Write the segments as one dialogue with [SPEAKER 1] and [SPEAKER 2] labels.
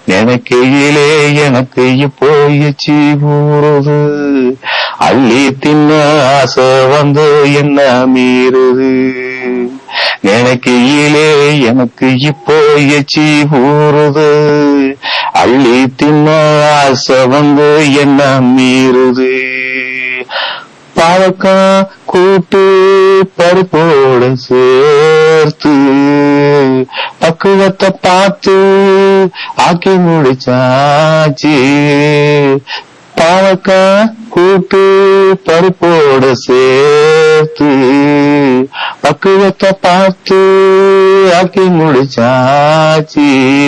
[SPEAKER 1] நினைக்கையிலே எனக்கு இப்போ எச்சி ஊறுது அள்ளி தின்ன ஆசை வந்து என்ன மீறுது நினைக்கையிலே எனக்கு இப்போ எச்சி ஊறுது அள்ளி தின்ன ஆசை வந்து என்ன மீறுது பாவக்காய் கூட்டு பருப்போட சேர்த்து பக்குவத்தை பார்த்து ஆக்கி முடிச்சாச்சு பாவக்காய் கூட்டு பருப்போட சேர்த்து பக்குவத்தை பார்த்து ஆக்கி முடிச்சாச்சு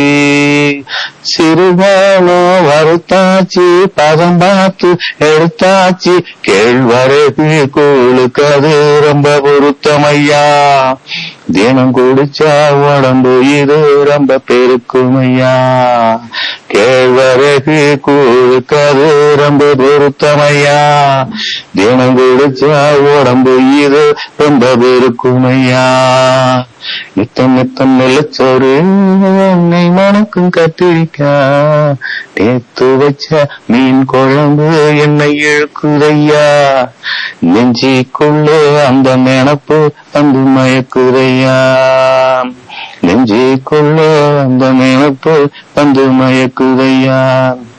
[SPEAKER 1] சிறுபாலம் வறுத்தாச்சு பதம் பார்த்து எடுத்தாச்சு கேழ்வரகு கூழுக்கு அது ரொம்ப பொருத்தமையா தினம் குடிச்சா உடம்பு இது ரொம்ப பெருக்குமையா கேழ்வரகு கூழுக்கு அது ரொம்ப பொருத்தமையா தினம் குடிச்சா உடம்பு இது ரொம்ப பெருக்குமையா நித்தம் நித்தம் நிலச்சோறு என்னை மணக்கும் கத்திரிக்கா நேத்து வச்ச மீன் குழம்பு என்னை இழுக்குதையா நெஞ்சிக்குள்ள அந்த நினப்பு வந்து மயக்குதையா நெஞ்சிக்குள்ள அந்த நினப்பு வந்து மயக்குதையா